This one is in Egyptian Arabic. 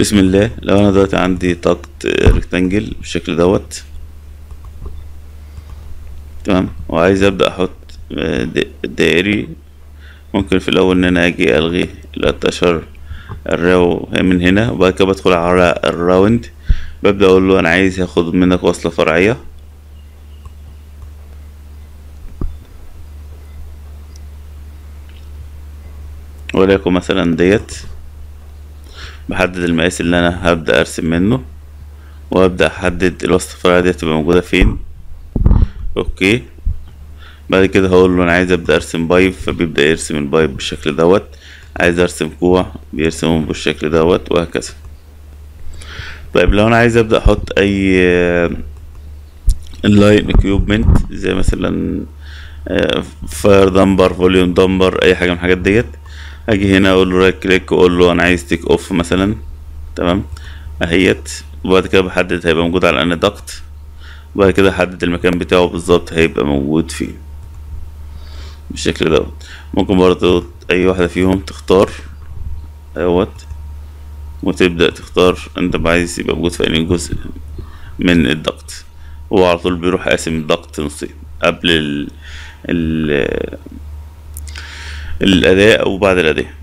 بسم الله لو انا دلوقتي عندي طاقة ريكتانجل بالشكل دوت تمام وعايز ابدأ احط آه، د- دائري ممكن في الاول ان انا اجي الغي الاتاشر الراو من هنا وبعد كده بدخل على الراوند ببدأ اقول له انا عايز اخد منك وصلة فرعية وليكن مثلا ديت بحدد المقاس اللي انا هبدأ ارسم منه وابدأ احدد الوصلة الفرعية دي تبقى موجودة فين اوكي بعد كده هقول له انا عايز ابدأ ارسم بايب فبيبدأ يرسم البايب بالشكل دوت عايز ارسم كوع بيرسمه بالشكل دوت وهكذا طيب لو انا عايز ابدأ احط اي اللاين اكيوبمنت زي مثلا فاير دمبر فوليوم دمبر اي حاجه من الحاجات ديت اجي هنا اقول له رايت كليك واقول له انا عايز تيك اوف مثلا تمام اهيت وبعد كده بحدد هيبقى موجود على ان ضغط وبعد كده احدد المكان بتاعه بالظبط هيبقى موجود فين بالشكل دوت ممكن برضو اي واحده فيهم تختار اهوت وتبدأ تختار انت عايز يبقى موجود في اي جزء من الضغط هو على طول بيروح قاسم الضغط نصين قبل ال ال الأداء أو بعد الأداء